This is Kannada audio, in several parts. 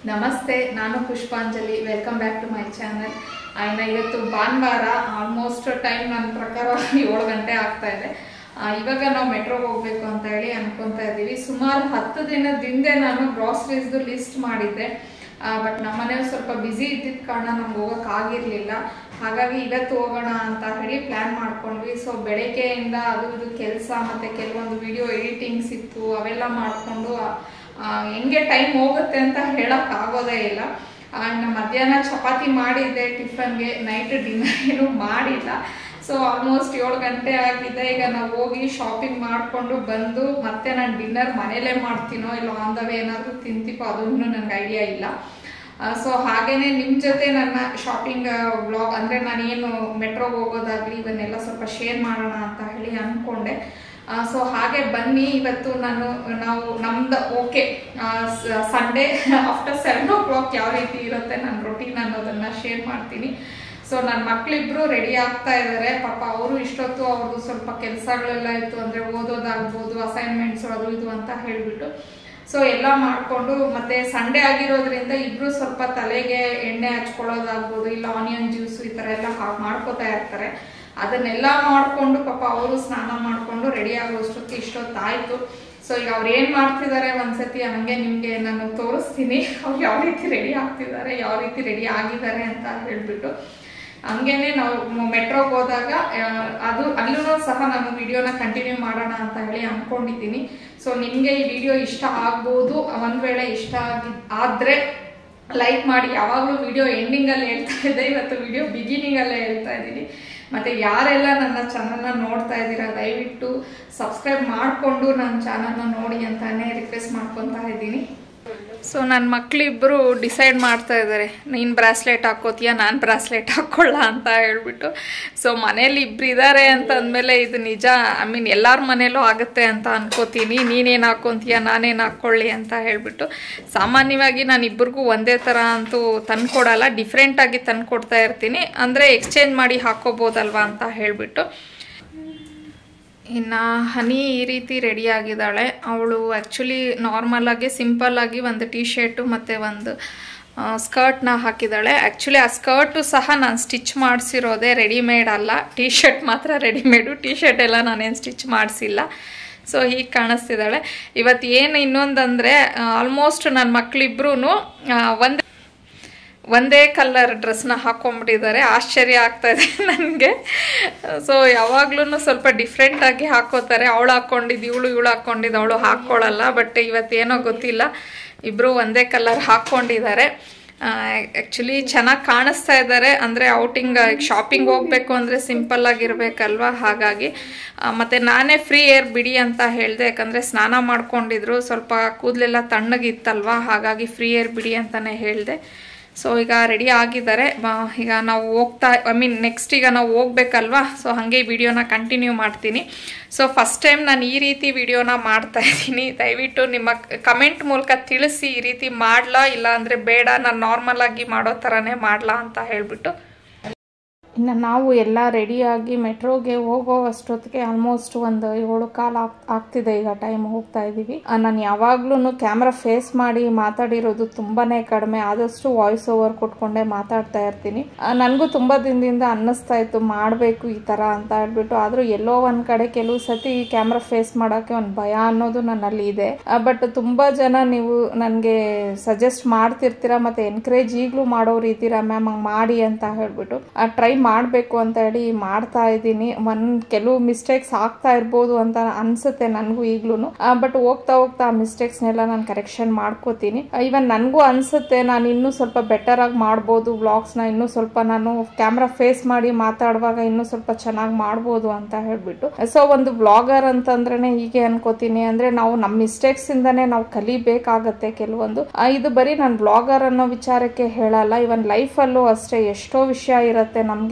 ನಮಸ್ತೆ ನಾನು Pushpanjali welcome back to my channel ಇನ್ನು ಇವತ್ತು ಭಾನುವಾರ ಆಲ್ಮೋಸ್ಟ್ ಟೈಮ್ ನನ್ನ ಪ್ರಕಾರ ಏಳು ಗಂಟೆ ಆಗ್ತಾ ಇದೆ ಆ, ಇವಾಗ ನಾವು ಮೆಟ್ರೋಗೆ ಹೋಗ್ಬೇಕು ಅಂತ ಹೇಳಿ ಅನ್ಕೊಂತಾ ಇದ್ದೀವಿ ಸುಮಾರು ಹತ್ತು ದಿನದ ಹಿಂದೆ ನಾನು ಗ್ರಾಸರೀಸ್ದು ಲಿಸ್ಟ್ ಮಾಡಿದ್ದೆ ಬಟ್ ನಮ್ಮನೇಲಿ ಸ್ವಲ್ಪ ಬ್ಯುಸಿ ಇದ್ದಿದ್ದ ಕಾರಣ ನಮ್ಗೆ ಹೋಗಕ್ಕೆ ಆಗಿರಲಿಲ್ಲ ಹಾಗಾಗಿ ಇವತ್ತು ಹೋಗೋಣ ಅಂತ ಹೇಳಿ ಪ್ಲ್ಯಾನ್ ಮಾಡ್ಕೊಂಡ್ವಿ ಸೊ ಬೆಳಗ್ಗೆಯಿಂದ ಅದು ಇದು ಕೆಲಸ ಮತ್ತು ಕೆಲವೊಂದು ವಿಡಿಯೋ ಎಡಿಟಿಂಗ್ಸ್ ಇತ್ತು ಅವೆಲ್ಲ ಮಾಡಿಕೊಂಡು ಹೆಂಗೆ ಟೈಮ್ ಹೋಗುತ್ತೆ ಅಂತ ಹೇಳಕ್ ಆಗೋದೇ ಇಲ್ಲ ಇನ್ನು ಮಧ್ಯಾಹ್ನ ಚಪಾತಿ ಮಾಡಿದ್ದೆ ಟಿಫನ್ಗೆ ನೈಟ್ ಡಿನ್ನರ್ ಏನು ಮಾಡಿಲ್ಲ ಸೊ ಆಲ್ಮೋಸ್ಟ್ ಏಳು ಗಂಟೆ ಆಗಿದೆ ಈಗ ನಾವು ಹೋಗಿ ಶಾಪಿಂಗ್ ಮಾಡಿಕೊಂಡು ಬಂದು ಮತ್ತೆ ನಾನು ಡಿನ್ನರ್ ಮನೇಲೇ ಮಾಡ್ತೀನೋ ಇಲ್ಲ ಆನ್ ದ ವೇ ಏನಾದರೂ ತಿಂತೀವೋ ಅದನ್ನು ನನಗೆ ಐಡಿಯಾ ಇಲ್ಲ ಸೊ ಹಾಗೇನೆ ನಿಮ್ಮ ಜೊತೆ ನನ್ನ ಶಾಪಿಂಗ್ ಬ್ಲಾಗ್ ಅಂದರೆ ನಾನೇನು ಮೆಟ್ರೋಗೆ ಹೋಗೋದಾಗಲಿ ಇವನ್ನೆಲ್ಲ ಸ್ವಲ್ಪ ಶೇರ್ ಮಾಡೋಣ ಅಂತ ಹೇಳಿ ಅಂದ್ಕೊಂಡೆ ಸೊ ಹಾಗೆ ಬನ್ನಿ ಇವತ್ತು ನಾನು ನಾವು ನಮ್ದು okay Sunday after seven o'clock ಯಾವ ರೀತಿ ಇರುತ್ತೆ ನನ್ನ ರೊಟೀನ್ ಅನ್ನೋದನ್ನ ಶೇರ್ ಮಾಡ್ತೀನಿ ಸೊ ನನ್ನ ಮಕ್ಕಳಿಬ್ರು ರೆಡಿ ಆಗ್ತಾ ಇದ್ದಾರೆ ಪಾಪ ಅವರು ಇಷ್ಟೊತ್ತು ಅವ್ರದ್ದು ಸ್ವಲ್ಪ ಕೆಲಸಗಳೆಲ್ಲ ಇತ್ತು ಅಂದರೆ ಓದೋದಾಗ್ಬೋದು ಅಸೈನ್ಮೆಂಟ್ಸ್ ಅದು ಇದು ಅಂತ ಹೇಳಿಬಿಟ್ಟು ಸೊ ಎಲ್ಲ ಮಾಡಿಕೊಂಡು ಮತ್ತೆ ಸಂಡೇ ಆಗಿರೋದ್ರಿಂದ ಇಬ್ರು ಸ್ವಲ್ಪ ತಲೆಗೆ ಎಣ್ಣೆ ಹಚ್ಕೊಳ್ಳೋದಾಗ್ಬೋದು ಇಲ್ಲ ಆನಿಯನ್ ಜ್ಯೂಸ್ ಈ ಥರ ಎಲ್ಲ ಹಾ- ಮಾಡ್ಕೋತಾ ಇರ್ತಾರೆ ಅದನ್ನೆಲ್ಲ ಮಾಡಿಕೊಂಡು ಪಾಪ ಅವರು ಸ್ನಾನ ಮಾಡಿಕೊಂಡು ರೆಡಿ ಆಗೋಷ್ಟೊತ್ತು ಇಷ್ಟೊತ್ತಾಯಿತು ಸೊ ಈಗ ಅವ್ರು ಏನು ಮಾಡ್ತಿದ್ದಾರೆ ಒಂದ್ಸತಿ ಹಂಗೆ ನಿಮಗೆ ನಾನು ತೋರಿಸ್ತೀನಿ ಅವ್ರು ಯಾವ ರೀತಿ ರೆಡಿ ಆಗ್ತಿದ್ದಾರೆ ಯಾವ ರೀತಿ ರೆಡಿ ಆಗಿದ್ದಾರೆ ಅಂತ ಹೇಳ್ಬಿಟ್ಟು ಹಂಗೇನೆ ನಾವು ಮೆಟ್ರೋಗೆ ಹೋದಾಗ ಆ, ಅದು ಅಲ್ಲೂ ಸಹ ನಾನು ವಿಡಿಯೋನ ಕಂಟಿನ್ಯೂ ಮಾಡೋಣ ಅಂತ ಹೇಳಿ ಅನ್ಕೊಂಡಿದ್ದೀನಿ ಸೊ ನಿಮಗೆ ಈ ವಿಡಿಯೋ ಇಷ್ಟ ಆಗ್ಬೋದು ಒಂದ್ ವೇಳೆ ಇಷ್ಟ ಆಗಿ ಆದ್ರೆ ಲೈಕ್ ಮಾಡಿ ಯಾವಾಗಲೂ ವಿಡಿಯೋ ಎಂಡಿಂಗಲ್ಲಿ ಹೇಳ್ತಾ ಇದ್ದೆ ಇವತ್ತು ವಿಡಿಯೋ ಬಿಗಿನಿಂಗಲ್ಲೇ ಹೇಳ್ತಾ ಇದ್ದೀನಿ ಮತ್ತೆ ಯಾರೆಲ್ಲ ನನ್ನ ಚಾನಲ್ನ ನೋಡ್ತಾ ಇದ್ದೀರಾ ದಯವಿಟ್ಟು ಸಬ್ಸ್ಕ್ರೈಬ್ ಮಾಡಿಕೊಂಡು ನನ್ನ ಚಾನಲ್ನ ನೋಡಿ ಅಂತಾನೆ ರಿಕ್ವೆಸ್ಟ್ ಮಾಡ್ಕೊತಾ ಇದ್ದೀನಿ ಸೊ ನನ್ನ ಮಕ್ಕಳಿಬ್ಬರು ಡಿಸೈಡ್ ಮಾಡ್ತಾ ಇದ್ದಾರೆ ನೀನು ಬ್ರಾಸ್ಲೆಟ್ ಹಾಕೋತೀಯ ನಾನು ಬ್ರಾಸ್ಲೆಟ್ ಹಾಕ್ಕೊಳ್ಳ ಅಂತ ಹೇಳ್ಬಿಟ್ಟು ಸೊ ಮನೇಲಿ ಇಬ್ರು ಇದ್ದಾರೆ ಅಂತ ಅಂದಮೇಲೆ ಇದು ನಿಜ ಐ ಮೀನ್ ಎಲ್ಲರ ಮನೇಲೂ ಆಗುತ್ತೆ ಅಂತ ಅನ್ಕೋತೀನಿ ನೀನೇನು ಹಾಕ್ಕೊಂತೀಯ ನಾನೇನು ಹಾಕ್ಕೊಳ್ಳಿ ಅಂತ ಹೇಳ್ಬಿಟ್ಟು ಸಾಮಾನ್ಯವಾಗಿ ನಾನು ಇಬ್ಬರಿಗೂ ಒಂದೇ ಥರ ಅಂತೂ ತಂದ್ಕೊಡಲ್ಲ ಡಿಫ್ರೆಂಟಾಗಿ ತಂದ್ಕೊಡ್ತಾ ಇರ್ತೀನಿ ಅಂದರೆ ಎಕ್ಸ್ಚೇಂಜ್ ಮಾಡಿ ಹಾಕೋಬೋದಲ್ವಾ ಅಂತ ಹೇಳ್ಬಿಟ್ಟು ಇನ್ನು ಹನಿ ಈ ರೀತಿ ರೆಡಿ ಆಗಿದ್ದಾಳೆ ಅವಳು ಆ್ಯಕ್ಚುಲಿ ನಾರ್ಮಲಾಗಿ ಸಿಂಪಲ್ಲಾಗಿ ಒಂದು ಟೀ ಶರ್ಟು ಮತ್ತು ಒಂದು ಸ್ಕರ್ಟ್ನ ಹಾಕಿದ್ದಾಳೆ ಆ್ಯಕ್ಚುಲಿ ಆ ಸ್ಕರ್ಟು ಸಹ ನಾನು ಸ್ಟಿಚ್ ಮಾಡಿಸಿರೋದೇ ರೆಡಿಮೇಡ್ ಅಲ್ಲ ಟೀ ಶರ್ಟ್ ಮಾತ್ರ ರೆಡಿಮೇಡು ಟೀ ಶರ್ಟ್ ಎಲ್ಲ ನಾನೇನು ಸ್ಟಿಚ್ ಮಾಡಿಸಿಲ್ಲ ಸೊ ಹೀಗೆ ಕಾಣಿಸ್ತಿದ್ದಾಳೆ ಇವತ್ತು ಏನು ಇನ್ನೊಂದಂದರೆ ಆಲ್ಮೋಸ್ಟ್ ನನ್ನ ಮಕ್ಕಳಿಬ್ರು ಒಂದು ಒಂದೇ ಕಲರ್ ಡ್ರೆಸ್ನ ಹಾಕೊಂಡ್ಬಿಟ್ಟಿದ್ದಾರೆ ಆಶ್ಚರ್ಯ ಆಗ್ತಾ ಇದೆ ನನಗೆ ಸೊ ಯಾವಾಗ್ಲೂ ಸ್ವಲ್ಪ ಡಿಫ್ರೆಂಟಾಗಿ ಹಾಕೋತಾರೆ ಅವಳು ಹಾಕ್ಕೊಂಡಿದ್ದು ಇವಳು ಇವಳು ಹಾಕ್ಕೊಂಡಿದ್ದು ಅವಳು ಹಾಕ್ಕೊಳ್ಳಲ್ಲ ಬಟ್ ಇವತ್ತೇನೋ ಗೊತ್ತಿಲ್ಲ ಇಬ್ಬರು ಒಂದೇ ಕಲರ್ ಹಾಕ್ಕೊಂಡಿದ್ದಾರೆ ಆ್ಯಕ್ಚುಲಿ ಚೆನ್ನಾಗಿ ಕಾಣಿಸ್ತಾ ಇದ್ದಾರೆ ಅಂದರೆ ಔಟಿಂಗ್ ಶಾಪಿಂಗ್ ಹೋಗಬೇಕು ಅಂದರೆ ಸಿಂಪಲ್ ಆಗಿರ್ಬೇಕಲ್ವ ಹಾಗಾಗಿ ಆ, ಮತ್ತೆ ನಾನೇ ಫ್ರೀ ಏರ್ ಬಿಡಿ ಅಂತ ಹೇಳಿದೆ ಯಾಕಂದರೆ ಸ್ನಾನ ಮಾಡ್ಕೊಂಡಿದ್ರು ಸ್ವಲ್ಪ ಕೂದಲೆಲ್ಲ ತಣ್ಣಗಿತ್ತಲ್ವ ಹಾಗಾಗಿ ಫ್ರೀ ಏರ್ ಬಿಡಿ ಅಂತಲೇ ಹೇಳಿದೆ ಸೊ ಈಗ ರೆಡಿ ಆಗಿದ್ದಾರೆ ಬ- ಈಗ ನಾವು ಹೋಗ್ತಾ ಐ ಮೀನ್ ನೆಕ್ಸ್ಟ್ ಈಗ ನಾವು ಹೋಗ್ಬೇಕಲ್ವಾ ಸೊ ಹಾಗೆ ಈ ವಿಡಿಯೋನ ಕಂಟಿನ್ಯೂ ಮಾಡ್ತೀನಿ ಸೊ ಫಸ್ಟ್ ಟೈಮ್ ನಾನು ಈ ರೀತಿ ವಿಡಿಯೋನ ಮಾಡ್ತಾ ಇದ್ದೀನಿ ದಯವಿಟ್ಟು ನಿಮ್ಮ ಕಮೆಂಟ್ ಮೂಲಕ ತಿಳಿಸಿ ಈ ರೀತಿ ಮಾಡಲಾ ಇಲ್ಲ ಅಂದರೆ ಬೇಡ ನಾನು ನಾರ್ಮಲ್ ಆಗಿ ಮಾಡೋ ಥರನೇ ಮಾಡಲಾ ಅಂತ ಹೇಳಿಬಿಟ್ಟು ಇನ್ನು ನಾವು ಎಲ್ಲ ರೆಡಿಯಾಗಿ ಮೆಟ್ರೋಗೆ ಹೋಗೋ ಅಷ್ಟೊತ್ತಿಗೆ ಆಲ್ಮೋಸ್ಟ್ ಒಂದು ಏಳು ಕಾಲ ಆಗ್ ಆಗ್ತಿದೆ ಈಗ ಟೈಮ್ ಹೋಗ್ತಾ ಇದ್ದೀವಿ ನಾನು ಯಾವಾಗ್ಲೂ ಕ್ಯಾಮ್ರಾ ಫೇಸ್ ಮಾಡಿ ಮಾತಾಡಿರೋದು ತುಂಬಾನೇ ಕಡಿಮೆ ಆದಷ್ಟು ವಾಯ್ಸ್ ಓವರ್ ಕೊಟ್ಕೊಂಡೇ ಮಾತಾಡ್ತಾ ಇರ್ತೀನಿ ನನಗೂ ತುಂಬಾ ದಿನದಿಂದ ಅನ್ನಿಸ್ತಾ ಇತ್ತು ಮಾಡಬೇಕು ಈ ಥರ ಅಂತ ಹೇಳ್ಬಿಟ್ಟು ಆದರೂ ಎಲ್ಲೋ ಒಂದು ಕಡೆ ಕೆಲವು ಸತಿ ಕ್ಯಾಮ್ರಾ ಫೇಸ್ ಮಾಡೋಕ್ಕೆ ಒಂದು ಭಯ ಅನ್ನೋದು ನನ್ನಲ್ಲಿ ಇದೆ ಬಟ್ ತುಂಬಾ ಜನ ನೀವು ನನಗೆ ಸಜೆಸ್ಟ್ ಮಾಡ್ತಿರ್ತೀರಾ ಮತ್ತೆ ಎನ್ಕರೇಜ್ ಈಗಲೂ ಮಾಡೋರು ಇದ್ದೀರಾ ಮ್ಯಾಮ್ ಹಂಗೆ ಮಾಡಿ ಅಂತ ಹೇಳ್ಬಿಟ್ಟು ಟ್ರೈ ಮಾಡಬೇಕು ಅಂತ ಹೇಳಿ ಮಾಡ್ತಾ ಇದ್ದೀನಿ ಒಂದು ಕೆಲವು ಮಿಸ್ಟೇಕ್ಸ್ ಆಗ್ತಾ ಇರ್ಬೋದು ಅಂತ ಅನ್ಸುತ್ತೆ ನನಗೂ ಈಗ್ಲೂ ಬಟ್ ಹೋಗ್ತಾ ಹೋಗ್ತಾ ಆ ಮಿಸ್ಟೇಕ್ಸ್ನೆಲ್ಲ ನಾನು ಕರೆಕ್ಷನ್ ಮಾಡ್ಕೋತೀನಿ ಇವನ್ ನನಗೂ ಅನ್ಸುತ್ತೆ ನಾನು ಇನ್ನೂ ಸ್ವಲ್ಪ ಬೆಟರ್ ಆಗಿ ಮಾಡ್ಬೋದು ವ್ಲಾಗ್ಸ್ನ ಇನ್ನೂ ಸ್ವಲ್ಪ ನಾನು ಕ್ಯಾಮ್ರಾ ಫೇಸ್ ಮಾಡಿ ಮಾತಾಡುವಾಗ ಇನ್ನೂ ಸ್ವಲ್ಪ ಚೆನ್ನಾಗಿ ಮಾಡ್ಬೋದು ಅಂತ ಹೇಳ್ಬಿಟ್ಟು ಸೊ ಒಂದು ವ್ಲಾಗರ್ ಅಂತಂದ್ರೆ ಹೀಗೆ ಅನ್ಕೋತೀನಿ ಅಂದ್ರೆ ನಾವು ನಮ್ಮ ಮಿಸ್ಟೇಕ್ಸ್ ಇಂದಾನೆ ನಾವು ಕಲಿಬೇಕಾಗತ್ತೆ ಕೆಲವೊಂದು ಆ, ಇದು ಬರೀ ನಾನು ವ್ಲಾಗರ್ ಅನ್ನೋ ವಿಚಾರಕ್ಕೆ ಹೇಳಲ್ಲ ಇವನ್ ಲೈಫಲ್ಲೂ ಅಷ್ಟೇ ಎಷ್ಟೋ ವಿಷಯ ಇರುತ್ತೆ ನಮಗೆ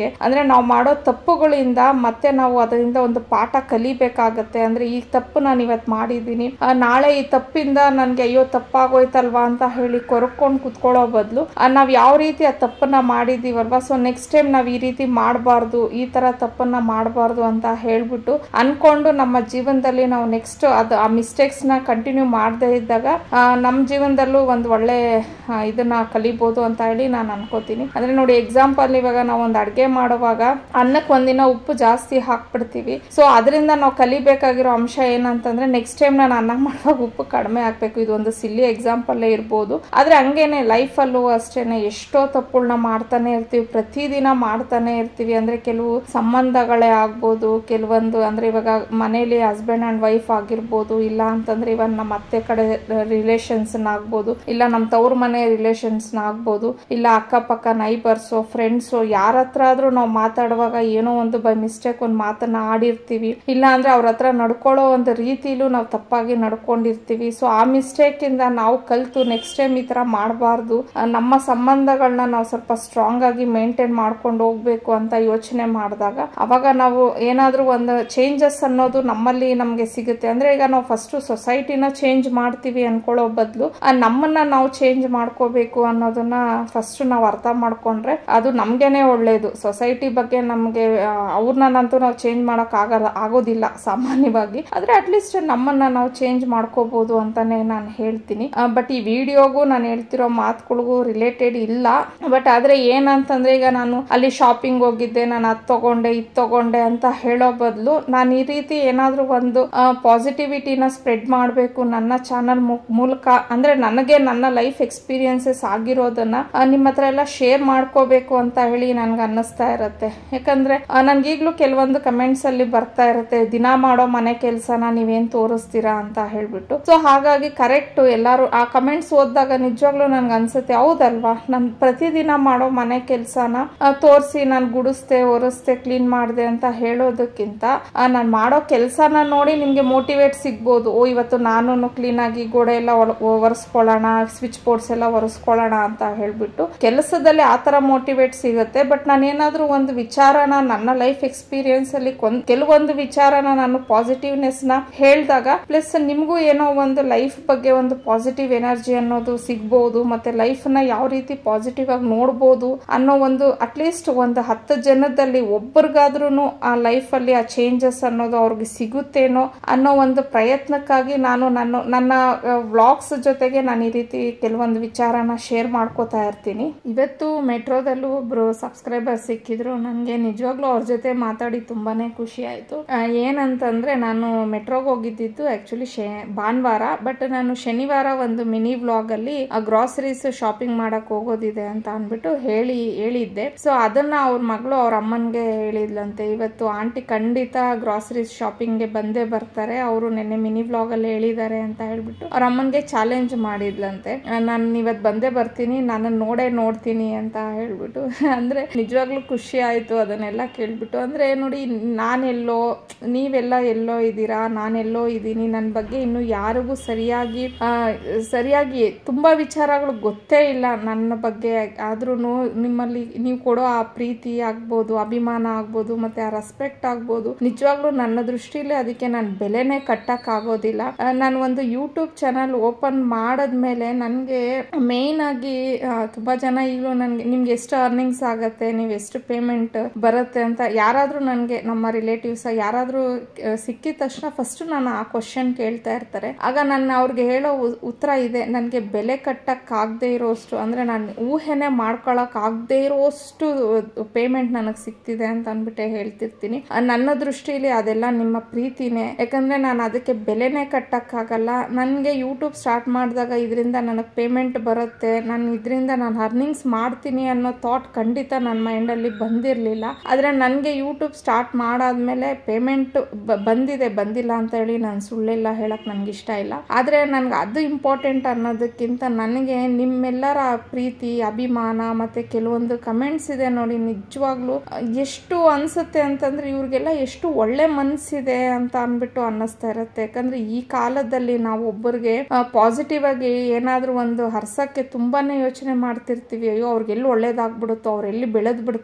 ನಮಗೆ ಅಂದ್ರೆ ನಾವು ಮಾಡೋ ತಪ್ಪುಗಳಿಂದ ಮತ್ತೆ ನಾವು ಅದರಿಂದ ಒಂದು ಪಾಠ ಕಲಿಬೇಕಾಗತ್ತೆ ಅಂದ್ರೆ ಈ ತಪ್ಪು ನಾನು ಇವತ್ತು ಮಾಡಿದ್ದೀನಿ ಆ, ನಾಳೆ ಈ ತಪ್ಪಿಂದ ನನಗೆ ಅಯ್ಯೋ ತಪ್ಪಾಗೋಯ್ತಲ್ವಾ ಅಂತ ಹೇಳಿ ಕೊರಕೊಂಡು ಕುತ್ಕೊಳ್ಳೋ ಬದಲು ನಾವು ಯಾವ ರೀತಿ ಆ ತಪ್ಪನ್ನ ಮಾಡಿದೀವಲ್ವಾ ಸೊ ನೆಕ್ಸ್ಟ್ ಟೈಮ್ ನಾವು ಈ ರೀತಿ ಮಾಡಬಾರ್ದು ಈ ತರ ತಪ್ಪನ್ನ ಮಾಡಬಾರ್ದು ಅಂತ ಹೇಳ್ಬಿಟ್ಟು ಅನ್ಕೊಂಡು ನಮ್ಮ ಜೀವನದಲ್ಲಿ ನಾವು ನೆಕ್ಸ್ಟ್ ಅದು ಆ ಮಿಸ್ಟೇಕ್ಸ್ ನ ಕಂಟಿನ್ಯೂ ಮಾಡದೇ ಇದ್ದಾಗ ಆ, ನಮ್ಮ ಜೀವನದಲ್ಲೂ ಒಂದು ಒಳ್ಳೆ ಆ, ಇದನ್ನ ಕಲಿಬಹುದು ಅಂತ ಹೇಳಿ ನಾನು ಅನ್ಕೋತೀನಿ ಅಂದ್ರೆ ನೋಡಿ ಎಕ್ಸಾಂಪಲ್ ಇವಾಗ ನಾವು ಒಂದು ಅಡ್ಗೆ ಮಾಡುವಾಗ ಅನ್ನಕ್ಕೆ ಒಂದಿನ ಉಪ್ಪು ಜಾಸ್ತಿ ಹಾಕ್ಬಿಡ್ತೀವಿ ಸೊ ಅದರಿಂದ ನಾವು ಕಲಿಬೇಕಾಗಿರೋ ಅಂಶ ಏನಂತಂದ್ರೆ ನೆಕ್ಸ್ಟ್ ಟೈಮ್ ನಾನು ಅನ್ನ ಮಾಡುವಾಗ ಉಪ್ಪು ಕಡಿಮೆ ಹಾಕ್ಬೇಕು ಇದು ಒಂದು ಸಿಲ್ಲಿ ಎಕ್ಸಾಂಪಲ್ಲೇ ಇರ್ಬೋದು ಆದ್ರೆ ಹಂಗೇನೆ ಲೈಫಲ್ಲೂ ಅಷ್ಟೇನೆ ಎಷ್ಟೋ ತಪ್ಪುಗಳನ್ನ ಮಾಡ್ತಾನೆ ಇರ್ತೀವಿ ಪ್ರತಿದಿನ ಮಾಡ್ತಾನೆ ಇರ್ತೀವಿ ಅಂದ್ರೆ ಕೆಲವು ಸಂಬಂಧಗಳೇ ಆಗ್ಬೋದು ಕೆಲವೊಂದು ಅಂದ್ರೆ ಇವಾಗ ಮನೇಲಿ ಹಸ್ಬೆಂಡ್ ಅಂಡ್ ವೈಫ್ ಆಗಿರ್ಬೋದು ಇಲ್ಲ ಅಂತಂದ್ರೆ ಇವನ್ ನಮ್ಮ ಅತ್ತೆ ಕಡೆ ರಿಲೇಷನ್ಸ್ ಆಗ್ಬೋದು ಇಲ್ಲ ನಮ್ಮ ತವ್ರ ಮನೆ ರಿಲೇಷನ್ಸ್ ಆಗ್ಬೋದು ಇಲ್ಲ ಅಕ್ಕಪಕ್ಕ ನೈಬರ್ಸು ಫ್ರೆಂಡ್ಸು ಯಾರ ಹತ್ರ ಆದ್ರೂ ನಾವು ಮಾತಾಡುವಾಗ ಏನೋ ಒಂದು ಬೈ ಮಿಸ್ಟೇಕ್ ಒಂದು ಮಾತನ್ನ ಆಡಿರ್ತೀವಿ ಇಲ್ಲ ಅಂದ್ರೆ ಅವ್ರ ಹತ್ರ ನಡ್ಕೊಳ್ಳೋ ಒಂದು ರೀತಿಲೂ ನಾವು ತಪ್ಪಾಗಿ ನಡ್ಕೊಂಡಿರ್ತೀವಿ ಸೊ ಆ ಮಿಸ್ಟೇಕ್ ಇಂದ ನಾವು ಕಲ್ತು ನೆಕ್ಸ್ಟ್ ಟೈಮ್ ಈ ತರ ಮಾಡಬಾರ್ದು ನಮ್ಮ ಸಂಬಂಧಗಳನ್ನ ನಾವು ಸ್ವಲ್ಪ ಸ್ಟ್ರಾಂಗ್ ಆಗಿ ಮೇಂಟೈನ್ ಮಾಡ್ಕೊಂಡು ಹೋಗ್ಬೇಕು ಅಂತ ಯೋಚನೆ ಮಾಡಿದಾಗ ಅವಾಗ ನಾವು ಏನಾದ್ರೂ ಒಂದು ಚೇಂಜಸ್ ಅನ್ನೋದು ನಮ್ಮಲ್ಲಿ ನಮ್ಗೆ ಸಿಗುತ್ತೆ ಅಂದ್ರೆ ಈಗ ನಾವು ಫಸ್ಟ್ ಸೊಸೈಟಿನ ಚೇಂಜ್ ಮಾಡ್ತೀವಿ ಅನ್ಕೊಳ್ಳೋ ಬದಲು ನಮ್ಮನ್ನ ನಾವು ಚೇಂಜ್ ಮಾಡ್ಕೋಬೇಕು ಅನ್ನೋದನ್ನ ಫಸ್ಟ್ ನಾವು ಅರ್ಥ ಮಾಡ್ಕೊಂಡ್ರೆ ಅದು ನಮ್ಗೆನೆ ಒಳ್ಳೇದು ಸೊಸೈಟಿ ಬಗ್ಗೆ ನಮ್ಗೆ ಅವ್ರನ್ನಂತೂ ನಾವು ಚೇಂಜ್ ಮಾಡಕ್ ಆಗಲ್ಲ ಆಗೋದಿಲ್ಲ ಸಾಮಾನ್ಯವಾಗಿ ಆದ್ರೆ ಅಟ್ಲೀಸ್ಟ್ ನಮ್ಮನ್ನ ನಾವು ಚೇಂಜ್ ಮಾಡ್ಕೋಬಹುದು ಅಂತಾನೆ ನಾನು ಹೇಳ್ತೀನಿ ಬಟ್ ಈ ವಿಡಿಯೋಗೂ ನಾನು ಹೇಳ್ತಿರೋ ಮಾತುಗಳಿಗೂ ರಿಲೇಟೆಡ್ ಇಲ್ಲ ಬಟ್ ಆದ್ರೆ ಏನಂತಂದ್ರೆ ಈಗ ನಾನು ಅಲ್ಲಿ ಶಾಪಿಂಗ್ ಹೋಗಿದ್ದೆ ನಾನು ಅದ್ ತಗೊಂಡೆ ಇದ್ ತಗೊಂಡೆ ಅಂತ ಹೇಳೋ ಬದಲು ನಾನು ಈ ರೀತಿ ಏನಾದ್ರೂ ಒಂದು ಪಾಸಿಟಿವಿಟಿನ ಸ್ಪ್ರೆಡ್ ಮಾಡಬೇಕು ನನ್ನ ಚಾನಲ್ ಮೂಲಕ ಅಂದ್ರೆ ನನಗೆ ನನ್ನ ಲೈಫ್ ಎಕ್ಸ್ಪೀರಿಯನ್ಸಸ್ ಆಗಿರೋದನ್ನ ಆ, ನಿಮ್ಮ ಹತ್ರ ಎಲ್ಲ ಶೇರ್ ಮಾಡ್ಕೋಬೇಕು ಅಂತ ಹೇಳಿ ನನ್ಗೆ ಅನ್ನಿಸ್ತಾ ಇರತ್ತೆ ಯಾಕಂದ್ರೆ ನನ್ಗೆ ಈಗ್ಲೂ ಕೆಲವೊಂದು ಕಮೆಂಟ್ಸ್ ಅಲ್ಲಿ ಬರ್ತಾ ಇರುತ್ತೆ ದಿನ ಮಾಡೋ ಮನೆ ಕೆಲ್ಸನ ನೀವೇನ್ ತೋರಿಸ್ತೀರಾ ಅಂತ ಹೇಳ್ಬಿಟ್ಟು ಸೊ ಹಾಗಾಗಿ ಕರೆಕ್ಟ್ ಎಲ್ಲಾರು ಆ ಕಮೆಂಟ್ಸ್ ಓದಿದಾಗ ನಿಜವಾಗ್ಲೂ ನನ್ಗೆ ಅನ್ಸುತ್ತೆ ಹೌದಲ್ವಾ ನಾನು ಪ್ರತಿದಿನ ಮಾಡೋ ಮನೆ ಕೆಲ್ಸನ ತೋರಿಸಿ ನಾನು ಗುಡಿಸ್ದೆ ಒರೆಸ್ದೆ ಕ್ಲೀನ್ ಮಾಡಿದೆ ಅಂತ ಹೇಳೋದಕ್ಕಿಂತ ನಾನು ಮಾಡೋ ಕೆಲಸನ ನೋಡಿ ನಿಮ್ಗೆ ಮೋಟಿವೇಟ್ ಸಿಗ್ಬೋದು ಓ ಇವತ್ತು ನಾನು ಕ್ಲೀನ್ ಆಗಿ ಗೋಡೆ ಎಲ್ಲ ಒಳ- ಒರೆಸ್ಕೊಳ್ಳೋಣ ಸ್ವಿಚ್ ಬೋರ್ಡ್ಸ್ ಎಲ್ಲ ಒರೆಸ್ಕೊಳ್ಳೋಣ ಅಂತ ಹೇಳ್ಬಿಟ್ಟು ಕೆಲಸದಲ್ಲಿ ಆ ತರ ಮೋಟಿವೇಟ್ ಸಿಗುತ್ತೆ ಬಟ್ ನಾನು ಏನಾದ್ರೂ ಒಂದು ವಿಚಾರನ ನನ್ನ ಲೈಫ್ ಎಕ್ಸ್ಪೀರಿಯನ್ಸ್ ಅಲ್ಲಿ ಕೊಂದ್ ಕೆಲವೊಂದು ವಿಚಾರನ ನಾನು ಪಾಸಿಟಿವ್ನೆಸ್ ನ ಹೇಳ್ದಾಗ ಪ್ಲಸ್ ನಿಮ್ಗೂ ಏನೋ ಒಂದು ಲೈಫ್ ಬಗ್ಗೆ ಒಂದು ಪಾಸಿಟಿವ್ ಎನರ್ಜಿ ಅನ್ನೋದು ಸಿಗ್ಬೋದು ಮತ್ತೆ ಲೈಫ್ ನ ಯಾವ ರೀತಿ ಪಾಸಿಟಿವ್ ಆಗಿ ನೋಡ್ಬೋದು ಅನ್ನೋ ಒಂದು ಅಟ್ಲೀಸ್ಟ್ ಒಂದು ಹತ್ತು ಜನದಲ್ಲಿ ಒಬ್ಬರಿಗಾದ್ರೂ ಆ ಲೈಫ್ ಅಲ್ಲಿ ಆ ಚೇಂಜಸ್ ಅನ್ನೋದು ಅವ್ರಿಗೆ ಸಿಗುತ್ತೇನೋ ಅನ್ನೋ ಒಂದು ಪ್ರಯತ್ನಕ್ಕಾಗಿ ನಾನು ನನ್ನ ನನ್ನ ವ್ಲಾಗ್ಸ್ ಜೊತೆಗೆ ನಾನು ಈ ರೀತಿ ಕೆಲವೊಂದು ವಿಚಾರನ ಶೇರ್ ಮಾಡ್ಕೋತಾ ಇರ್ತೀನಿ ಇವತ್ತು ಮೆಟ್ರೋದಲ್ಲೂ ಒಬ್ರು ಸಬ್ಸ್ಕ್ರೈಬರ್ ಸಿಕ್ಕಿದ್ರು ನನಗೆ ನಿಜವಾಗ್ಲೂ ಅವ್ರ ಜೊತೆ ಮಾತಾಡಿ ತುಂಬಾನೇ ಖುಷಿ ಆಯ್ತು ಆ, ಏನಂತಂದ್ರೆ ನಾನು ಮೆಟ್ರೋಗೆ ಹೋಗಿದ್ದಿದ್ದು ಆಕ್ಚುಲಿ ಶೇ ಭಾನುವಾರ ಬಟ್ ನಾನು ಶನಿವಾರ ಒಂದು ಮಿನಿ ವ್ಲಾಗ್ ಅಲ್ಲಿ ಗ್ರಾಸರೀಸ್ ಶಾಪಿಂಗ್ ಮಾಡಕ್ ಹೋಗೋದಿದೆ ಅಂತ ಅನ್ಬಿಟ್ಟು ಹೇಳಿ ಹೇಳಿದ್ದೆ ಸೊ ಅದನ್ನ ಅವ್ರ ಮಗಳು ಅವ್ರ ಅಮ್ಮನ್ಗೆ ಹೇಳಿದ್ಲಂತೆ ಇವತ್ತು ಆಂಟಿ ಖಂಡಿತ ಗ್ರಾಸರೀಸ್ ಶಾಪಿಂಗ್ಗೆ ಬಂದೇ ಬರ್ತಾರೆ ಅವರು ನಿನ್ನೆ ಮಿನಿ ವ್ಲಾಗ್ ಅಲ್ಲಿ ಹೇಳಿದ್ದಾರೆ ಅಂತ ಹೇಳ್ಬಿಟ್ಟು ಅವ್ರ ಅಮ್ಮನ್ಗೆ ಚಾಲೆಂಜ್ ಮಾಡಿದ್ಲಂತೆ ನಾನು ಇವತ್ತು ಬಂದೇ ಬರ್ತೀನಿ ನಾನು ನೋಡೇ ನೋಡ್ತೀನಿ ಅಂತ ಹೇಳ್ಬಿಟ್ಟು ಅಂದ್ರೆ ನಿಜವಾಗ್ಲೂ ಖುಷಿ ಆಯ್ತು ಅದನ್ನೆಲ್ಲ ಕೇಳ್ಬಿಟ್ಟು ಅಂದ್ರೆ ನೋಡಿ ನಾನೆಲ್ಲೋ ನೀವೆಲ್ಲ ಎಲ್ಲೋ ಇದ್ದೀರಾ ನಾನೆಲ್ಲೋ ಇದ್ದೀನಿ ನನ್ನ ಬಗ್ಗೆ ಇನ್ನು ಯಾರಿಗೂ ಸರಿಯಾಗಿ ಆ, ಸರಿಯಾಗಿ ತುಂಬಾ ವಿಚಾರಗಳು ಗೊತ್ತೇ ಇಲ್ಲ ನನ್ನ ಬಗ್ಗೆ ಆದ್ರೂ ನಿಮ್ಮಲ್ಲಿ ನೀವು ಕೊಡೋ ಆ ಪ್ರೀತಿ ಆಗ್ಬೋದು ಅಭಿಮಾನ ಆಗ್ಬೋದು ಮತ್ತೆ ಆ ರೆಸ್ಪೆಕ್ಟ್ ಆಗ್ಬೋದು ನಿಜವಾಗ್ಲೂ ನನ್ನ ದೃಷ್ಟಿಲಿ ಅದಕ್ಕೆ ನಾನು ಬೆಲೆನೇ ಕಟ್ಟಕ್ ಆಗೋದಿಲ್ಲ ಆ, ನಾನು ಒಂದು ಯೂಟ್ಯೂಬ್ ಚಾನಲ್ ಓಪನ್ ಮಾಡದ್ಮೇಲೆ ನನಗೆ ಮೇನ್ ಆಗಿ ಆ, ತುಂಬಾ ಜನ ಈಗಲೂ ನನಗೆ ನಿಮ್ಗೆ ಎಷ್ಟು ಅರ್ನಿಂಗ್ಸ್ ಆಗತ್ತೆ ನೀವು ಎಷ್ಟು ಪೇಮೆಂಟ್ ಬರುತ್ತೆ ಅಂತ ಯಾರಾದ್ರೂ ನನಗೆ ನಮ್ಮ ರಿಲೇಟಿವ್ಸ್ ಯಾರಾದ್ರೂ ಆ, ಸಿಕ್ಕಿದ ತಕ್ಷಣ ಫಸ್ಟ್ ನಾನು ಆ ಕ್ವಶನ್ ಕೇಳ್ತಾ ಇರ್ತಾರೆ ಆಗ ನಾನು ಅವ್ರಿಗೆ ಹೇಳೋ ಉ- ಉತ್ತರ ಇದೆ ನನಗೆ ಬೆಲೆ ಕಟ್ಟಕ್ ಆಗದೆ ಇರೋಷ್ಟು ಅಂದ್ರೆ ನಾನು ಊಹೆನೆ ಮಾಡ್ಕೊಳಕ್ ಆಗದೆ ಇರೋಷ್ಟು ಪೇಮೆಂಟ್ ನನಗೆ ಸಿಗ್ತಿದೆ ಅಂತ ಅಂದ್ಬಿಟ್ಟೆ ಹೇಳ್ತಿರ್ತೀನಿ ಆ, ನನ್ನ ದೃಷ್ಟಿಲಿ ಅದೆಲ್ಲ ನಿಮ್ಮ ಪ್ರೀತಿನೇ ಯಾಕಂದ್ರೆ ನಾನು ಅದಕ್ಕೆ ಬೆಲೆನೇ ಕಟ್ಟಕ್ಕಾಗಲ್ಲ ನನಗೆ ಯೂಟ್ಯೂಬ್ ಸ್ಟಾರ್ಟ್ ಮಾಡಿದಾಗ ಇದರಿಂದ ನನಗೆ ಪೇಮೆಂಟ್ ಬರುತ್ತೆ ನಾನು ಇದರಿಂದ ನಾನು ಅರ್ನಿಂಗ್ಸ್ ಮಾಡ್ತೀನಿ ಅನ್ನೋ ಥಾಟ್ ಖಂಡಿತ ನನ್ನ ಮೈಂಡಲ್ಲಿ ಬಂದಿರಲಿಲ್ಲ ಆದರೆ ನನಗೆ ಯೂಟ್ಯೂಬ್ ಸ್ಟಾರ್ಟ್ ಮಾಡಾದ್ಮೇಲೆ ಪೇಮೆಂಟ್ ಬಂದಿದೆ ಬಂದಿಲ್ಲ ಅಂತ ಹೇಳಿ ನಾನು ಸುಳ್ಳೆಲ್ಲ ಹೇಳಕ್ ನನಗೆ ಇಷ್ಟ ಇಲ್ಲ ಆದರೆ ನನಗೆ ಅದು ಇಂಪಾರ್ಟೆಂಟ್ ಅನ್ನೋದಕ್ಕಿಂತ ನನಗೆ ನಿಮ್ಮೆಲ್ಲರ ಪ್ರೀತಿ ಅಭಿಮಾನ ಮತ್ತೆ ಕೆಲವೊಂದು ಕಮೆಂಟ್ಸ್ ಇದೆ ನೋಡಿ ನಿಜವಾಗ್ಲೂ ಎಷ್ಟು ಅನ್ಸುತ್ತೆ ಅಂತಂದ್ರೆ ಇವ್ರಿಗೆಲ್ಲ ಎಷ್ಟು ಒಳ್ಳೆ ಮನ್ಸಿದೆ ಅಂತ ಅನ್ಬಿಟ್ಟು ಅನ್ನಿಸ್ತಾ ಇರುತ್ತೆ ಯಾಕಂದ್ರೆ ಈ ಕಾಲದಲ್ಲಿ ನಾವು ಒಬ್ಬರಿಗೆ ಪಾಸಿಟಿವ್ ಆಗಿ ಏನಾದ್ರೂ ಒಂದು ಹರ್ಸಕ್ಕೆ ತುಂಬಾನೇ ಯೋಚನೆ ಮಾಡ್ತಿರ್ತೀವಿ ಅಯ್ಯೋ ಅವ್ರಿಗೆಲ್ಲಿ ಒಳ್ಳೇದಾಗ್ಬಿಡುತ್ತೋ ಅವ್ರು ಎಲ್ಲಿ ಬೆಳೆದ್ ಬಿಡ್ತಾರೋ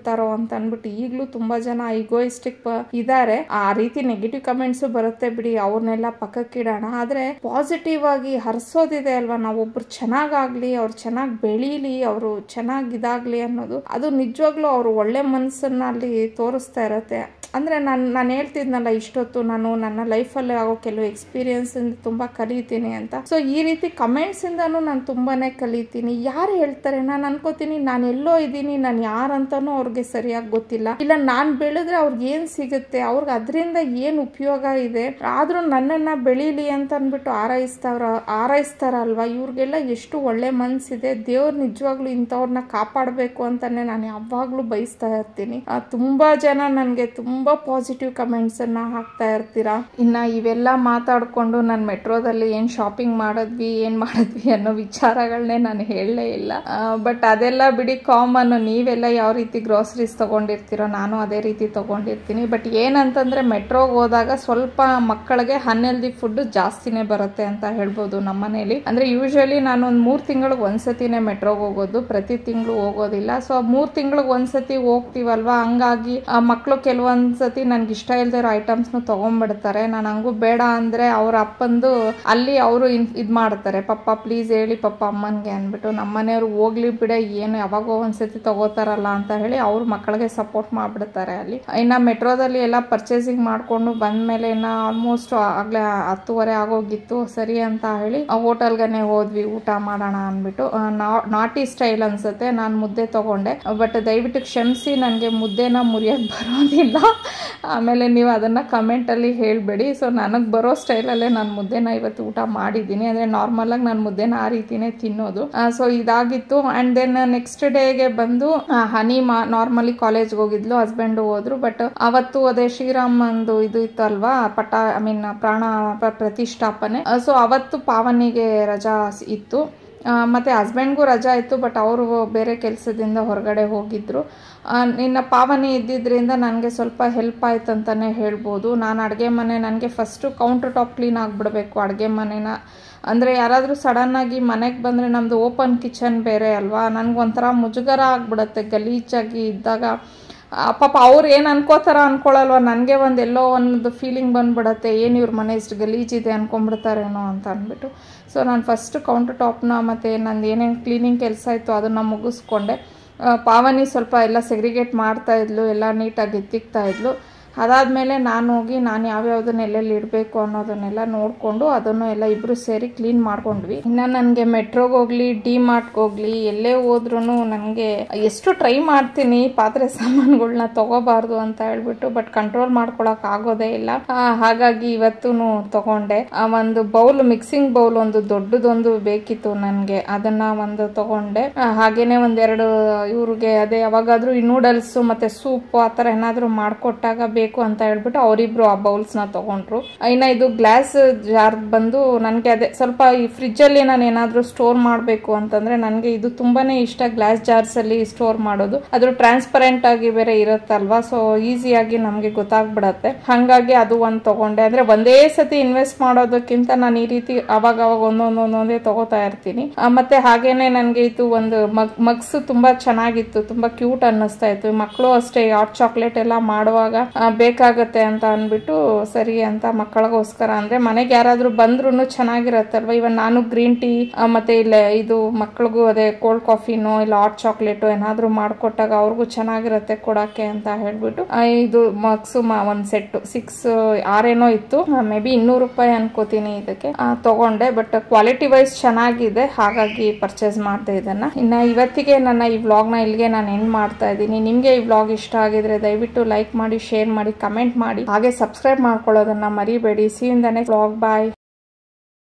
ಅನ್ಕೋತಾರೋ ಅಂತ ಅನ್ಬಿಟ್ಟು ಈಗಲೂ ತುಂಬಾ ಜನ ಈಗೋಯಿಸ್ಟಿಕ್ ಇದ್ದಾರೆ ಆ ರೀತಿ ನೆಗೆಟಿವ್ ಕಮೆಂಟ್ಸ್ ಬರುತ್ತೆ ಬಿಡಿ ಅವ್ರನ್ನೆಲ್ಲ ಪಕ್ಕಕ್ಕಿಡೋಣ ಆದ್ರೆ ಪಾಸಿಟಿವ್ ಆಗಿ ಹರಿಸೋದಿದೆ ಅಲ್ವಾ ನಾವೊಬ್ರು ಚೆನ್ನಾಗಾಗ್ಲಿ ಅವ್ರು ಚೆನ್ನಾಗಿ ಬೆಳೀಲಿ ಅವರು ಚೆನ್ನಾಗಿ ಇದಾಗ್ಲಿ ಅನ್ನೋದು ಅದು ನಿಜವಾಗ್ಲೂ ಅವರು ಒಳ್ಳೆ ಮನಸ್ಸನ್ನ ಅಲ್ಲಿ ತೋರಿಸ್ತಾ ಇರತ್ತೆ ಅಂದ್ರೆ ನಾನು ನಾನು ಹೇಳ್ತಿದ್ನಲ್ಲ ಇಷ್ಟೊತ್ತು ನಾನು ನನ್ನ ಲೈಫಲ್ಲಿ ಆಗೋ ಕೆಲವು ಎಕ್ಸ್ಪೀರಿಯನ್ಸ್ ತುಂಬಾ ಕಲಿತೀನಿ ಅಂತ ಸೊ ಈ ರೀತಿ ಕಮೆಂಟ್ಸ್ ಇಂದಾನು ನಾನು ತುಂಬಾನೇ ಕಲಿತೀನಿ ಯಾರು ಹೇಳ್ತಾರೆ ನಾನು ಅನ್ಕೋತೀನಿ ನಾನು ಎಲ್ಲೋ ಇದ್ದೀನಿ ನಾನು ಯಾರಂತಾನೂ ಅವ್ರಿಗೆ ಸರಿಯಾಗಿ ಗೊತ್ತಿಲ್ಲ ಇಲ್ಲ ನಾನು ಬೆಳೆದ್ರೆ ಅವ್ರಿಗೆ ಏನ್ ಸಿಗುತ್ತೆ ಅವ್ರಿಗೆ ಅದರಿಂದ ಏನ್ ಉಪಯೋಗ ಇದೆ ಆದ್ರೂ ನನ್ನನ್ನ ಬೆಳೀಲಿ ಅಂತ ಅನ್ಬಿಟ್ಟು ಆರೈಸ್ತಾರ ಆರೈಸ್ತಾರಲ್ವಾ ಇವ್ರಿಗೆಲ್ಲ ಎಷ್ಟು ಒಳ್ಳೆ ಮನ್ಸಿದೆ ದೇವ್ರು ನಿಜವಾಗ್ಲೂ ಇಂಥವ್ರನ್ನ ಕಾಪಾಡಬೇಕು ಅಂತಾನೆ ನಾನು ಯಾವಾಗ್ಲೂ ಬಯಸ್ತಾ ಇರ್ತೀನಿ ಆ, ತುಂಬಾ ಜನ ನನಗೆ ತುಂಬಾ ಪಾಸಿಟಿವ್ ಕಮೆಂಟ್ಸ್ ಅನ್ನ ಹಾಕ್ತಾ ಇರ್ತೀರಾ ಇನ್ನ ಇವೆಲ್ಲ ಮಾತಾಡ್ಕೊಂಡು ನಾನು ಮೆಟ್ರೋದಲ್ಲಿ ಏನ್ ಶಾಪಿಂಗ್ ಮಾಡಿದ್ವಿ ಏನ್ ಮಾಡಿದ್ವಿ ಅನ್ನೋ ವಿಚಾರಗಳನ್ನೇ ನಾನು ಹೇಳಲೇ ಇಲ್ಲ ಬಟ್ ಅದೆಲ್ಲ ಬಿಡಿ ಕಾಮನ್ ನೀವೆಲ್ಲ ಯಾವ ರೀತಿ ಗ್ರೋಸರೀಸ್ ತಗೊಂಡಿರ್ತೀರೋ ನಾನು ಅದೇ ರೀತಿ ತಗೊಂಡಿರ್ತೀನಿ ಬಟ್ ಏನಂತಂದ್ರೆ ಮೆಟ್ರೋಗೆ ಹೋದಾಗ ಸ್ವಲ್ಪ ಮಕ್ಕಳಿಗೆ ಅನ್ಹೆಲ್ದಿ ಫುಡ್ ಜಾಸ್ತಿನೇ ಬರುತ್ತೆ ಅಂತ ಹೇಳ್ಬೋದು ನಮ್ಮ ಮನೇಲಿ ಅಂದ್ರೆ ಯೂಶಲಿ ನಾನು ಒಂದು ಮೂರು ತಿಂಗಳಿಗೆ ಒಂದ್ಸತಿನೇ ಮೆಟ್ರೋಗೆ ಹೋಗೋದು ಪ್ರತಿ ತಿಂಗಳು ಹೋಗೋದಿಲ್ಲ ಸೊ ಮೂರು ತಿಂಗಳಿಗೆ ಒಂದ್ಸತಿ ಹೋಗ್ತೀವಲ್ವಾ ಹಂಗಾಗಿ ಆ ಮಕ್ಕಳು ಕೆಲವೊಂದ್ಸತಿ ನನ್ಗೆ ಇಷ್ಟ ಇಲ್ದೇ ಇರೋ ಐಟಮ್ಸ್ನು ತಗೊಂಡ್ಬಿಡ್ತಾರೆ ನಾನು ಹಂಗೂ ಬೇಡ ಅಂದ್ರೆ ಅವ್ರ ಅಪ್ಪಂದು ಅಲ್ಲಿ ಅವರು ಇದು ಮಾಡ್ತಾರೆ ಪಪ್ಪ ಪ್ಲೀಸ್ ಹೇಳಿ ಪಪ್ಪ ಅಮ್ಮನ್ಗೆ ಅಂದ್ಬಿಟ್ಟು ನಮ್ಮ ಮನೆಯವ್ರು ಹೋಗ್ಲಿ ಬಿಡ ಏನು ಯಾವಾಗೋ ಒಂದ್ಸತಿ ತಗೋತಾರಲ್ಲ ಅಂತ ಹೇಳಿ ಅವ್ರ ಮಕ್ಕಳಿಗೆ ಸಪೋರ್ಟ್ ಮಾಡ್ಬಿಡ್ತಾರೆ ಅಲ್ಲಿ ಇನ್ನ ಮೆಟ್ರೋದಲ್ಲಿ ಎಲ್ಲ ಪರ್ಚೇಸಿಂಗ್ ಮಾಡ್ಕೊಂಡು ಬಂದ್ಮೇಲೆ ಇನ್ನ ಆಲ್ಮೋಸ್ಟ್ ಆಗ್ಲೇ ಹತ್ತುವರೆ ಆಗೋಗಿತ್ತು ಸರಿ ಅಂತ ಹೇಳಿ ಹೋಟೆಲ್ಗನೆ ಹೋದ್ವಿ ಊಟ ಮಾಡೋಣ ಅಂದ್ಬಿಟ್ಟು ಆ, ನಾ- ನಾಟಿ ಸ್ಟೈಲ್ ಅನ್ಸುತ್ತೆ ನಾನು ಮುದ್ದೆ ತಗೊಂಡೆ ಬಟ್ ದಯವಿಟ್ಟು ಕ್ಷಮಿಸಿ ನನಗೆ ಮುದ್ದೆನ ಮುರಿಯೋಕೆ ಬರೋದಿಲ್ಲ ಆಮೇಲೆ ನೀವು ಅದನ್ನ ಕಮೆಂಟ್ ಅಲ್ಲಿ ಹೇಳ್ಬೇಡಿ ಸೊ ನನಗೆ ಬರೋ ಸ್ಟೈಲಲ್ಲೇ ನಾನು ಮುದ್ದೆನ ಇವತ್ತು ಊಟ ಮಾಡಿದ್ದೀನಿ ಅಂದ್ರೆ ನಾರ್ಮಲ್ ಆಗಿ ನಾನು ಮುದ್ದೆನ ಆ ರೀತಿನೇ ತಿನ್ನೋದು ಸೊ ಇದಾಗಿತ್ತು ಅಂಡ್ ದೆನ್ ನೆಕ್ಸ್ಟ್ ಡೇಗೆ ಬಂದು ಆ, ಹನಿ ಮಾ ನಾರ್ಮಲಿ ಕಾಲೇಜ್ಗೆ ಹೋಗಿದ್ಲು ಹಸ್ಬೆಂಡ್ ಹೋದ್ರು ಬಟ್ ಅವತ್ತು ಅದೇ ಶ್ರೀರಾಮಂದು ಇದು ಇತ್ತು ಅಲ್ವಾ ಪಟ ಐ ಮೀನ್ ಪ್ರಾಣ ಪ್ರ- ಪ್ರತಿಷ್ಠಾಪನೆ ಸೊ ಅವತ್ತು ಪಾವನಿಗೆ ರಜಾ ಸ್- ಇತ್ತು ಆ, ಮತ್ತೆ ಹಸ್ಬೆಂಡ್ಗೂ ರಜಾ ಇತ್ತು ಬಟ್ ಅವರು ಬೇರೆ ಕೆಲಸದಿಂದ ಹೊರಗಡೆ ಹೋಗಿದ್ರು ಆ, ನಿನ್ನ ಪಾವನಿ ಇದ್ದಿದ್ರಿಂದ ನನಗೆ ಸ್ವಲ್ಪ ಹೆಲ್ಪ್ ಆಯ್ತು ಅಂತಾನೆ ಹೇಳ್ಬೋದು ನಾನು ಅಡುಗೆ ಮನೆ ನನಗೆ ಫಸ್ಟು ಕೌಂಟರ್ ಟಾಪ್ ಕ್ಲೀನ್ ಆಗಿಬಿಡ್ಬೇಕು ಅಡುಗೆ ಮನೆನ ಅಂದರೆ ಯಾರಾದರೂ ಸಡನ್ನಾಗಿ ಮನೆಗೆ ಬಂದರೆ ನಮ್ಮದು ಓಪನ್ ಕಿಚನ್ ಬೇರೆ ಅಲ್ವಾ ನನಗೊಂಥರ ಮುಜುಗರ ಆಗ್ಬಿಡುತ್ತೆ ಗಲೀಜಾಗಿ ಇದ್ದಾಗ ಆ, ಪಾಪ ಅವ್ರು ಏನು ಅನ್ಕೋತಾರ ಅನ್ಕೊಳಲ್ವ ನನಗೆ ಒಂದು ಎಲ್ಲೋ ಒಂದು ಫೀಲಿಂಗ್ ಬಂದ್ಬಿಡತ್ತೆ ಏನು ಇವ್ರ ಮನೆ ಇಷ್ಟು ಗಲೀಜಿದೆ ಅನ್ಕೊಂಡ್ಬಿಡ್ತಾರೇನೋ ಅಂತ ಅಂದ್ಬಿಟ್ಟು ಸೊ ನಾನು ಫಸ್ಟ್ ಕೌಂಟರ್ ಟಾಪ್ನ ಮತ್ತು ನಂದು ಏನೇನು ಕ್ಲೀನಿಂಗ್ ಕೆಲಸ ಇತ್ತು ಅದನ್ನು ಮುಗಿಸ್ಕೊಂಡೆ ಆ, ಪಾವನಿ ಸ್ವಲ್ಪ ಎಲ್ಲ ಸೆಗ್ರಿಗೇಟ್ ಮಾಡ್ತಾ ಇದ್ಲು ಎಲ್ಲ ನೀಟಾಗಿ ಎತ್ತಿಕ್ತಾ ಇದ್ಲು ಅದಾದಮೇಲೆ ನಾನು ಹೋಗಿ ನಾನು ಯಾವ್ಯಾವ್ದನ್ನ ಎಲ್ಲೆಲ್ಲಿ ಇಡಬೇಕು ಅನ್ನೋದನ್ನೆಲ್ಲ ನೋಡಿಕೊಂಡು ಅದನ್ನು ಎಲ್ಲ ಇಬ್ಬರು ಸೇರಿ ಕ್ಲೀನ್ ಮಾಡ್ಕೊಂಡ್ವಿ ಇನ್ನು ನನಗೆ ಮೆಟ್ರೋಗೆ ಹೋಗ್ಲಿ ಡಿ ಮಾರ್ಟ್ಗೆ ಹೋಗ್ಲಿ ಎಲ್ಲೇ ಹೋದ್ರೂ ನನಗೆ ಎಷ್ಟು ಟ್ರೈ ಮಾಡ್ತೀನಿ ಪಾತ್ರೆ ಸಾಮಾನುಗಳ್ನ ತಗೋಬಾರ್ದು ಅಂತ ಹೇಳ್ಬಿಟ್ಟು ಬಟ್ ಕಂಟ್ರೋಲ್ ಮಾಡ್ಕೊಳಕ್ ಆಗೋದೇ ಇಲ್ಲ ಆ, ಹಾಗಾಗಿ ಇವತ್ತು ತಗೊಂಡೆ ಆ, ಒಂದು ಬೌಲ್ ಮಿಕ್ಸಿಂಗ್ ಬೌಲ್ ಒಂದು ದೊಡ್ಡದೊಂದು ಬೇಕಿತ್ತು ನನಗೆ ಅದನ್ನ ಒಂದು ತಗೊಂಡೆ ಆ, ಹಾಗೇನೆ ಒಂದೆರಡು ಇವ್ರಿಗೆ ಅದೇ ಯಾವಾಗಾದ್ರೂ ಈ ನೂಡಲ್ಸ್ ಮತ್ತೆ ಸೂಪ್ ಆ ಥರ ಏನಾದರೂ ಮಾಡ್ಕೊಟ್ಟಾಗ ಬೇಕು ಅಂತ ಹೇಳ್ಬಿಟ್ಟು ಅವರಿಬ್ರು ಆ ಬೌಲ್ಸ್ ನ ತಗೊಂಡ್ರು ಇನ್ನ ಇದು ಗ್ಲಾಸ್ ಜಾರ್ ಬಂದು ನನಗೆ ಅದೇ ಸ್ವಲ್ಪ ಈ ಫ್ರಿಜ್ ಅಲ್ಲಿ ನಾನು ಏನಾದ್ರೂ ಸ್ಟೋರ್ ಮಾಡಬೇಕು ಅಂತಂದ್ರೆ ನನಗೆ ಇದು ತುಂಬಾನೇ ಇಷ್ಟ ಗ್ಲಾಸ್ ಜಾರ್ಸ್ ಅಲ್ಲಿ ಸ್ಟೋರ್ ಮಾಡೋದು ಅದು ಟ್ರಾನ್ಸ್ಪರೆಂಟ್ ಆಗಿ ಬೇರೆ ಇರುತ್ತಲ್ವಾ ಸೊ ಈಸಿಯಾಗಿ ನಮಗೆ ಗೊತ್ತಾಗ್ಬಿಡತ್ತೆ ಹಂಗಾಗಿ ಅದು ಒಂದು ತಗೊಂಡೆ ಅಂದ್ರೆ ಒಂದೇ ಸತಿ ಇನ್ವೆಸ್ಟ್ ಮಾಡೋದಕ್ಕಿಂತ ನಾನು ಈ ರೀತಿ ಅವಾಗ ಅವಾಗ ಒಂದೊಂದು ಒಂದೊಂದೇ ತಗೋತಾ ಇರ್ತೀನಿ ಆ, ಮತ್ತೆ ಹಾಗೇನೆ ನನಗೆ ಇದು ಒಂದು ಮಗ್ ಮಗ್ಸ್ ತುಂಬಾ ಚೆನ್ನಾಗಿತ್ತು ತುಂಬಾ ಕ್ಯೂಟ್ ಅನ್ನಿಸ್ತಾ ಇತ್ತು ಮಕ್ಕಳು ಅಷ್ಟೇ ಹಾಟ್ ಚಾಕ್ಲೇಟ್ ಎಲ್ಲ ಮಾಡುವಾಗ ಆ, ಬೇಕಾಗತ್ತೆ ಅಂತ ಅಂದ್ಬಿಟ್ಟು ಸರಿ ಅಂತ ಮಕ್ಕಳಿಗೋಸ್ಕರ ಅಂದ್ರೆ ಮನೆಗೆ ಯಾರಾದ್ರೂ ಬಂದ್ರು ಚೆನ್ನಾಗಿರತ್ತಲ್ವಾ ಇವನ್ ನಾನು ಗ್ರೀನ್ ಟೀ ಮತ್ತೆ ಇಲ್ಲ ಇದು ಮಕ್ಳಿಗೂ ಅದೇ ಕೋಲ್ಡ್ ಕಾಫಿನೋ ಇಲ್ಲ ಹಾಟ್ ಚಾಕ್ಲೇಟು ಏನಾದ್ರೂ ಮಾಡ್ಕೊಟ್ಟಾಗ ಅವ್ರಿಗೂ ಚೆನ್ನಾಗಿರತ್ತೆ ಕೊಡಕ್ಕೆ ಅಂತ ಹೇಳ್ಬಿಟ್ಟು ಆ, ಇದು ಮಕ್ಸು ಮ- ಒಂದ್ ಸೆಟ್ ಸಿಕ್ಸ್ ಆರೇನೋ ಇತ್ತು ಮೇ ಬಿ ಇನ್ನೂರು ರೂಪಾಯಿ ಅನ್ಕೋತೀನಿ ಇದಕ್ಕೆ ಆ, ತಗೊಂಡೆ ಬಟ್ ಕ್ವಾಲಿಟಿ ವೈಸ್ ಚೆನ್ನಾಗಿದೆ ಹಾಗಾಗಿ ಪರ್ಚೇಸ್ ಮಾಡ್ದೆ ಇದನ್ನ ಇನ್ನ ಇವತ್ತಿಗೆ ನನ್ನ ಈ ವ್ಲಾಗ್ನ ಇಲ್ಲಿಗೆ ನಾನು ಎಂಡ್ ಮಾಡ್ತಾ ಇದ್ದೀನಿ ನಿಮ್ಗೆ ಈ ವ್ಲಾಗ್ ಇಷ್ಟ ಆಗಿದ್ರೆ ದಯವಿಟ್ಟು ಲೈಕ್ ಮಾಡಿ ಶೇರ್ ಮಾಡಿ ಕಮೆಂಟ್ ಮಾಡಿ ಹಾಗೆ ಸಬ್ಸ್ಕ್ರೈಬ್ ಮಾಡ್ಕೊಳ್ಳೋದನ್ನ ಮರಿಬೇಡಿ see in the next vlog bye